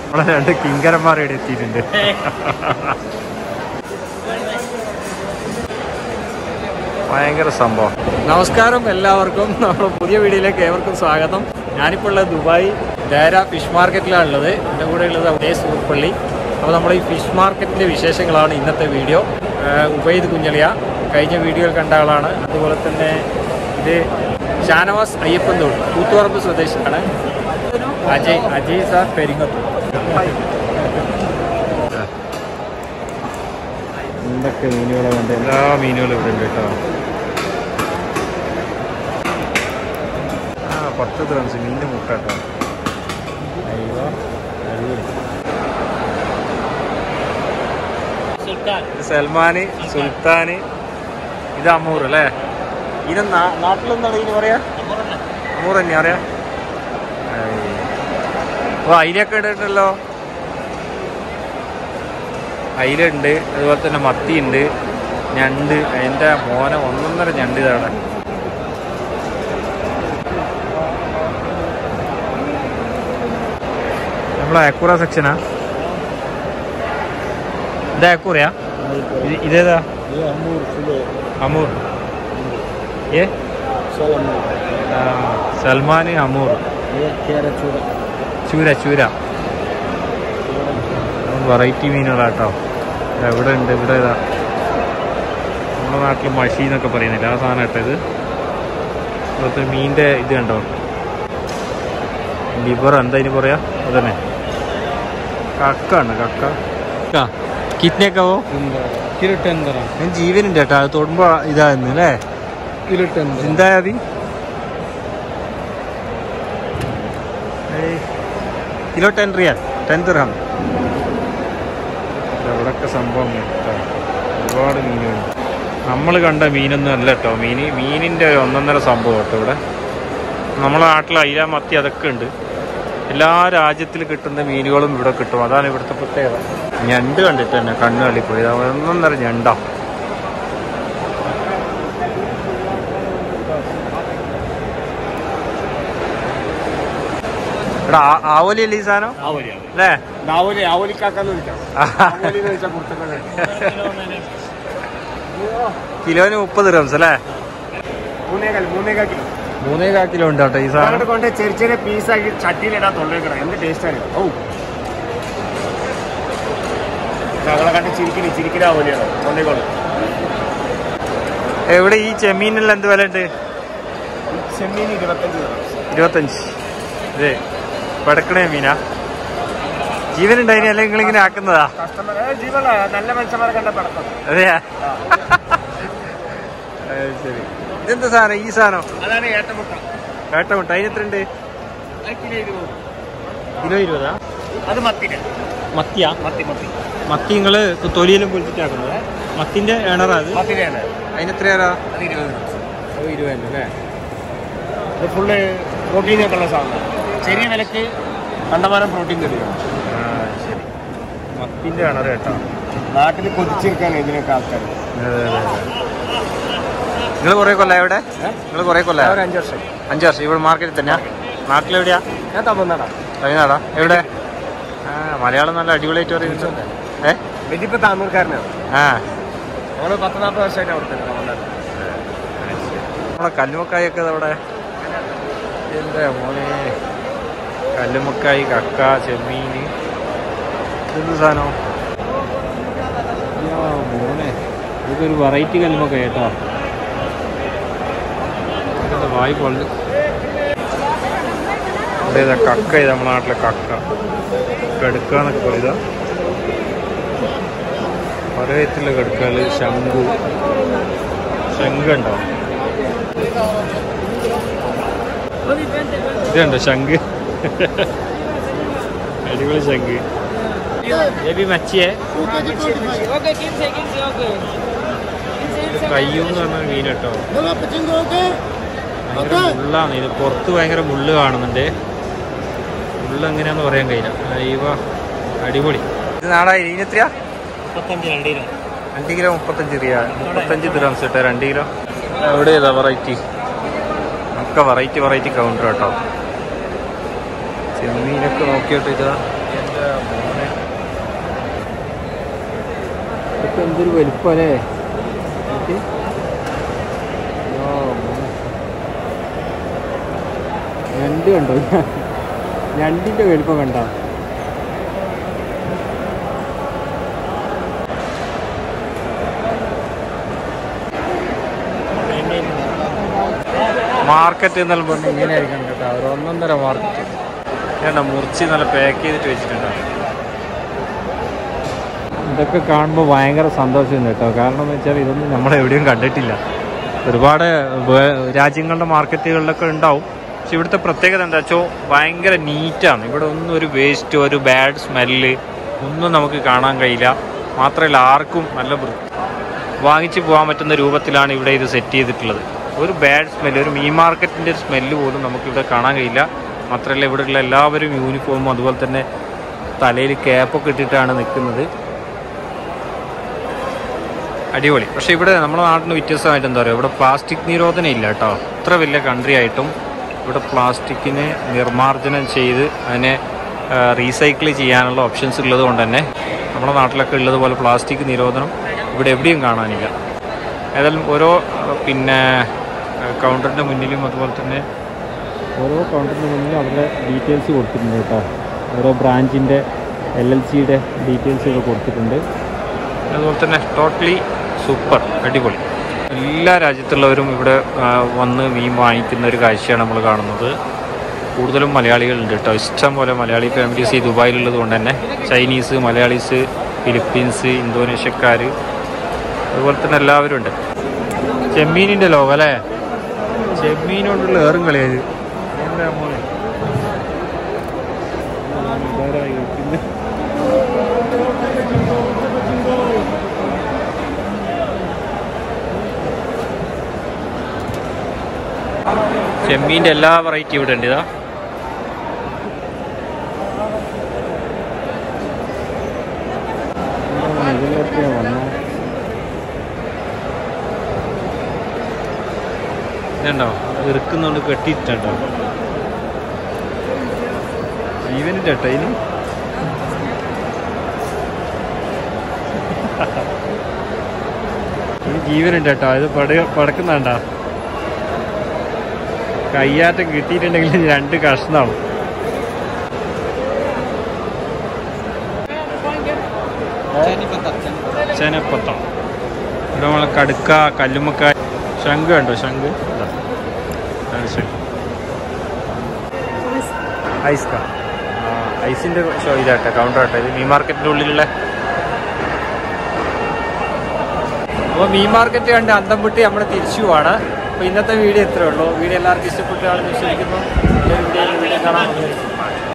നമ്മളെ രണ്ട് കിങ്കരന്മാർ ഇവിടെ എത്തിയിട്ടുണ്ട് ഭയങ്കര സംഭവം നമസ്കാരം എല്ലാവർക്കും നമ്മുടെ പുതിയ വീഡിയോയിലേക്ക് ഏവർക്കും സ്വാഗതം ഞാനിപ്പോൾ ഉള്ളത് ദുബായ് ദേര ഫിഷ് മാർക്കറ്റിലാണ് ഉള്ളത് എൻ്റെ കൂടെ ഉള്ളത് അവിടെ സൂർപ്പള്ളി അപ്പോൾ നമ്മൾ ഈ ഫിഷ് മാർക്കറ്റിൻ്റെ വിശേഷങ്ങളാണ് ഇന്നത്തെ വീഡിയോ ഏഹ് ഉബൈദ് കുഞ്ഞളിയ കഴിഞ്ഞ വീഡിയോയിൽ കണ്ട ആളാണ് അതുപോലെ തന്നെ ഇത് ഷാനവാസ് അയ്യപ്പന്തോട് കൂത്തുപറമ്പ് സ്വദേശിയാണ് അജയ് അജയ് സാർ പെരിങ്ങത്തൂർ എന്തൊക്കെ മീനുകളെ കണ്ട് എല്ലാ മീനുകളും ഇവിടെ ഉണ്ട് കേട്ടോ ആ പത്ത് ദ്രംസ് മീനിൻ്റെ മുട്ട കേട്ടോ അയ്യോ അടിപൊളി ഇത് സൽമാന് സുൽത്താന് ഇത് അമൂർ അല്ലേ ഇത് നാ- നാട്ടിലെന്താണ് ഇതിന് പറയാ അമൂർ തന്നെയാ പറയാ ഓ അയിലൊക്കെ ഇട്ടിട്ടല്ലോ അയിലുണ്ട് അതുപോലെ തന്നെ മത്തിയുണ്ട് ഞണ്ട് അതിൻ്റെ മോനെ ഒന്നൊന്നര ഞണ്ട് ഇതാണ് നമ്മളെ അക്കൂറ സെക്ഷനാ ഇത് അക്കൂറയാ ഇത് ഇതേതാ അമൂർ ഏ ആ, സൽമാൻ അമൂർ ചൂര ചൂര വെറൈറ്റി മീനുകളാട്ടോ ഇതാ ഇവിടെ ഉണ്ട് ഇവിടെ ഇതാ നമ്മുടെ നാട്ടിൽ മഷി എന്നൊക്കെ പറയുന്നില്ല ആ സാധനം കേട്ടോ ഇത് ഇവിടുത്തെ മീനിൻ്റെ ഇത് കണ്ടോ ലിവർ എന്താ ഇനി പറയാ അതന്നെ കക്ക ആണ് കക്ക കിറ്റ്നേക്കാവോ ഞാൻ ജീവനുണ്ട് കേട്ടോ അത് തൊടുമ്പോ ഇതായിരുന്നു അല്ലേ എന്തായാതി kilo ten riyal ten dirham ഇവിടൊക്കെ സംഭവം കേട്ടോ ഒരുപാട് മീനുണ്ട് നമ്മൾ കണ്ട മീനൊന്നും അല്ല കേട്ടോ മീൻ മീനിൻ്റെ ഒരു ഒന്നൊന്നര സംഭവം കേട്ടോ ഇവിടെ നമ്മളെ നാട്ടിൽ അയില മത്തി അതൊക്കെ ഉണ്ട് എല്ലാ രാജ്യത്തിൽ കിട്ടുന്ന മീനുകളും ഇവിടെ കിട്ടും അതാണ് ഇവിടുത്തെ പ്രത്യേകത ഞണ്ട് കണ്ടിട്ട് തന്നെ കണ്ണ് തള്ളിപ്പോയി ഇത് ഒന്നൊന്നര ഞണ്ടാ എടാ ആ- ആവോലിയല്ലേ ഈ സാധനം അല്ലേ നാവലി ആവലിക്കാക്കാന്ന് വിളിക്കാം ആവലി എന്ന് വെച്ചാൽ കുർത്തക്കള കിലോന് മുപ്പത് റംസ് അല്ലേ മൂന്നേകാൽ മൂന്നേകാൽ കിലോ മൂന്നേ കാ കിലോ ഉണ്ട് കേട്ടോ ഈ സാധനം അങ്ങോട്ട് കൊണ്ട് ചെറിയ ചെറിയ പീസാക്കി ചട്ടിയിലിടാൻ തൊള്ളേക്കണം എന്ത് ടേസ്റ്റാണ് ഓ ഞങ്ങളെ കണ്ട് ചിരിക്കണി ചിരിക്കണ ആവലിയാണ് കൊണ്ടേക്കോളൂ എവിടെ ഈ ചെമ്മീനിൽ എന്ത് വില ഉണ്ട് ചെമ്മീൻ ഇരുപത്തഞ്ച് തരാം ഇരുപത്തഞ്ച് ഇതേ പടക്കണേ മീനാ ജീവനുണ്ടായിനി അല്ലെങ്കിൽ നിങ്ങളിങ്ങനെ ആക്കുന്നതാ കസ്റ്റമർ ജീവന നല്ല മനുഷ്യന്മാരെ കണ്ട പടക്കം അതെയാ അത് ശരി ഇതെന്താ സാധനം ഈ സാധനം അതാണ് ഏട്ടമുട്ട വേട്ടമുട്ട അതിനെത്ര ഉണ്ട് അത് കിലോ ഇരുപത് കിലോ ഇരുപതാ അത് മത്തിന് മത്തിയാ മത്തി മത്തി മത്തി നിങ്ങള് തൊലിയിലും പൊളിച്ചിട്ടാക്കുന്നത് മത്തിന്റെ ഏണറാ അത് മത്തിനാണ് അതിനെത്രയാ അത് ഇരുപത് ഇരുപത് അല്ലേ ഇത് ഫുള്ള് പ്രോട്ടീനൊക്കെ ഉള്ള സാധനം ചെറിയ വിലക്ക് കണ്ടമാനം പ്രോട്ടീൻ തരികയാണ് ആ ശരി മത്തിന്റെ ഏണറ കേട്ടോ നാട്ടിൽ കൊതിച്ചെടുക്കാണ് ഇതിനൊക്കെ ആൾക്കാർ നിങ്ങൾ കുറെ കൊല്ലാ ഇവിടെ നിങ്ങൾ കുറെ കൊല്ലാ ഒരു അഞ്ച് വർഷം അഞ്ച് വർഷം ഇവിടെ മാർക്കറ്റിൽ തന്നെയാ നാട്ടിലെവിടെയാ ഞാൻ തമിഴ്നാടാണ് തമിഴ്നാടാ എവിടെ ആ മലയാളം നല്ല അടിപൊളിയായിട്ട് പറയുന്നുണ്ട് ഏ വലിയപ്പോ താമൂർക്കാരനാണ് ആ ഞങ്ങൾ പത്ത് നാൽപ്പത് വർഷമായിട്ട് അവിടെ തന്നെ തമിഴ്നാട് നമ്മളെ കല്ലുമക്കായൊക്കെ അവിടെ എന്താ മോനെ കല്ലുമക്കായി കക്ക ചെമ്മീൻ ഇതെന്ത് സാധനം യാ മോനെ ഇതൊക്കെ ഒരു വെറൈറ്റി കല്ലുമക്കായ കേട്ടോ ഇതെന്താ വായി പൊള്ളു ഇവിടെ ഇതാ കക്ക ഇത് നമ്മുടെ നാട്ടിലെ കക്ക കടുക്ക എന്നൊക്കെ പറയുക പല വിധത്തിലുള്ള കടുക്കകൾ ശംഖു ശംഖുണ്ടോ ഇതുണ്ടോ ശംഖ് അടിപൊളി ശംഖ് ബേബി മച്ചിയെ കയ്യൂന്ന് പറഞ്ഞ മീൻ കേട്ടോ ഭയങ്കര മുള്ളാണ് ഇത് പുറത്ത് ഭയങ്കര മുള്ള് കാണുന്നുണ്ട് മുള്ള എങ്ങനെയാന്ന് പറയാൻ കഴിയില്ല അയ്യവ അടിപൊളി ഇത് നാളായി ഇനി എത്രയാ മുപ്പത്തഞ്ച് രണ്ട് കിലോ രണ്ട് കിലോ മുപ്പത്തഞ്ച് റിയാ മുപ്പത്തഞ്ച് ദിറംസ് കേട്ടോ രണ്ട് കിലോ എവിടെ ഏതാ വെറൈറ്റി ഒക്കെ വെറൈറ്റി വെറൈറ്റി കൗണ്ടർ കേട്ടോ ചെമ്മീനൊക്കെ നോക്കിയിട്ട് ഇതാ ഇതൊക്കെ എന്തൊരു വലിപ്പല്ലേ ഞണ്ട് കണ്ടോ ഞണ്ടിന്റെ വലിപ്പം കണ്ടോ മാർക്കറ്റ് എന്നെല്ലാം പറഞ്ഞാൽ ഇങ്ങനെ ആയിരിക്കണം കേട്ടോ ഒരു ഒന്നൊന്നര മാർക്കറ്റ് വേണ്ട മുറിച്ച് നല്ല പാക്ക് ചെയ്തിട്ട് വെച്ചിട്ടുണ്ടാവും ഇതൊക്കെ കാണുമ്പോൾ ഭയങ്കര സന്തോഷമുണ്ട് കേട്ടോ കാരണം എന്ന് വെച്ചാൽ ഇതൊന്നും നമ്മൾ എവിടെയും കണ്ടിട്ടില്ല ഒരുപാട് വേ- രാജ്യങ്ങളുടെ മാർക്കറ്റുകളിലൊക്കെ ഉണ്ടാവും പക്ഷെ ഇവിടുത്തെ പ്രത്യേകത എന്താ വെച്ചാൽ ഭയങ്കര നീറ്റാണ് ഇവിടെ ഒന്നും ഒരു വേസ്റ്റ് ഒരു ബാഡ് സ്മെല്ല് ഒന്നും നമുക്ക് കാണാൻ കഴിയില്ല മാത്രമല്ല ആർക്കും നല്ല വൃത്തി വാങ്ങിച്ചു പോകാൻ പറ്റുന്ന രൂപത്തിലാണ് ഇവിടെ ഇത് സെറ്റ് ചെയ്തിട്ടുള്ളത് ഒരു ബാഡ് സ്മെല്ല് ഒരു മീൻ മാർക്കറ്റിൻ്റെ സ്മെല്ല് പോലും നമുക്കിവിടെ കാണാൻ കഴിയില്ല മാത്രമല്ല ഇവിടെയുള്ള എല്ലാവരും യൂണിഫോമും അതുപോലെ തന്നെ തലയിൽ ക്യാപ്പൊക്കെ ഇട്ടിട്ടാണ് നിൽക്കുന്നത് അടിപൊളി പക്ഷേ ഇവിടെ നമ്മുടെ നാട്ടിന് വ്യത്യസ്തമായിട്ട് എന്താ പറയുക ഇവിടെ പ്ലാസ്റ്റിക് നിരോധനം ഇല്ല കേട്ടോ ഇത്ര വലിയ കൺട്രി ആയിട്ടും ഇവിടെ പ്ലാസ്റ്റിക്കിനെ നിർമ്മാർജ്ജനം ചെയ്ത് അതിനെ റീസൈക്കിൾ ചെയ്യാനുള്ള ഓപ്ഷൻസ് ഉള്ളത് കൊണ്ട് തന്നെ നമ്മുടെ നാട്ടിലൊക്കെ ഉള്ളതുപോലെ പ്ലാസ്റ്റിക് നിരോധനം ഇവിടെ എവിടെയും കാണാനില്ല ഏതായാലും ഓരോ ആ, പിന്നെ കൗണ്ടറിൻ്റെ മുന്നിലും അതുപോലെ തന്നെ ഓരോ കൗണ്ടറിൻ്റെ മുന്നിലും അവരുടെ ഡീറ്റെയിൽസ് കൊടുത്തിട്ടുണ്ട് കേട്ടോ ഓരോ ബ്രാഞ്ചിൻ്റെ എൽ എൽ സിയുടെ ഡീറ്റെയിൽസ് ഒക്കെ കൊടുത്തിട്ടുണ്ട് അതുപോലെ തന്നെ ടോട്ടലി സൂപ്പർ അടിപൊളി എല്ലാ രാജ്യത്തുള്ളവരും ഇവിടെ ആ, വന്ന് മീൻ വാങ്ങിക്കുന്ന ഒരു കാഴ്ചയാണ് നമ്മൾ കാണുന്നത് കൂടുതലും മലയാളികളുണ്ട് കേട്ടോ ഇഷ്ടം പോലെ മലയാളി ഫാമിലീസ് ഈ ദുബായിലുള്ളത് കൊണ്ട് തന്നെ ചൈനീസ് മലയാളീസ് ഫിലിപ്പീൻസ് ഇന്തോനേഷ്യക്കാർ അതുപോലെ തന്നെ എല്ലാവരും ഉണ്ട് ചെമ്മീനിൻ്റെ ലോകം അല്ലേ ചെമ്മീൻ കൊണ്ടുള്ള ഏറും കളിയത് എന്താ മോനെ ഇതാരായി കളിക്കുന്നത്? ചെമ്മീൻ്റെ എല്ലാ വെറൈറ്റി ഇവിടെ ഉണ്ട് ഇതാ ഇതുണ്ടോ ഇറുക്കുന്നോണ്ട് കെട്ടിയിട്ടുണ്ടോ ജീവനില്ല കേട്ടോ ഇനി ഇനി ജീവനുണ്ട് കേട്ടോ ഇത് പട പടക്കുന്നുണ്ടോ കയ്യാറ്റം കിട്ടിയിട്ടുണ്ടെങ്കിൽ രണ്ട് കഷ്ണാവും ചെനപ്പത്തം ഇവിടെ നമ്മളെ കടുക്ക കല്ലുമ്മക്ക ശംഖ് കണ്ടോ ശംഖ് ഇതാ. ഇതാണ് ശംഖ് ഐസ് കാ ആ ഐസിൻ്റെ ഷോ ഇതാട്ടെ കൗണ്ടർ ആട്ടെ ഇത് മീൻ മാർക്കറ്റിൻ്റെ ഉള്ളിലുള്ള അപ്പോൾ മീൻ മാർക്കറ്റ് കണ്ട് അന്തം വിട്ട് നമ്മൾ തിരിച്ചു പോവാണ് അപ്പോൾ ഇന്നത്തെ വീഡിയോ ഇത്രയേ ഉള്ളൂ വീഡിയോ എല്ലാവർക്കും ഇഷ്ടപ്പെട്ടാണെന്ന് വിശ്വസിക്കുന്നു ഈ ഒരു വീഡിയോയിൽ വീഡിയോ കാണാൻ